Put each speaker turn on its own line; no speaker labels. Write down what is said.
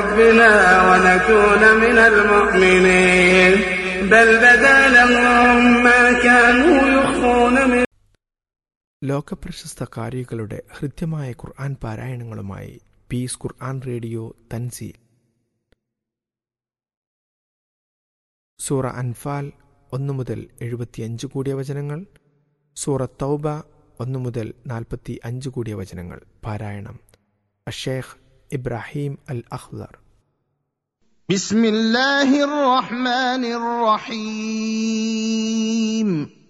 ربنا ونكون من المؤمنين بل بدا لهم ما كانوا يخفون من
ലോകപ്രശസ്ത കാരികളുടെ ഹൃദ്യമായ ഖുർആൻ പാരായണങ്ങളുമായി പീസ് ഖുർആൻ റേഡിയോ തൻസീൽ സൂറ അൻഫാൽ ഒന്നു മുതൽ എഴുപത്തിയഞ്ച് കൂടിയ വചനങ്ങൾ സൂറ തൗബ ഒന്നു മുതൽ നാൽപ്പത്തി അഞ്ച് കൂടിയ വചനങ്ങൾ പാരായണം അഷേഖ് ഇബ്രാഹിം അൽ അഹ്ലർ
بسم الله الرحمن الرحيم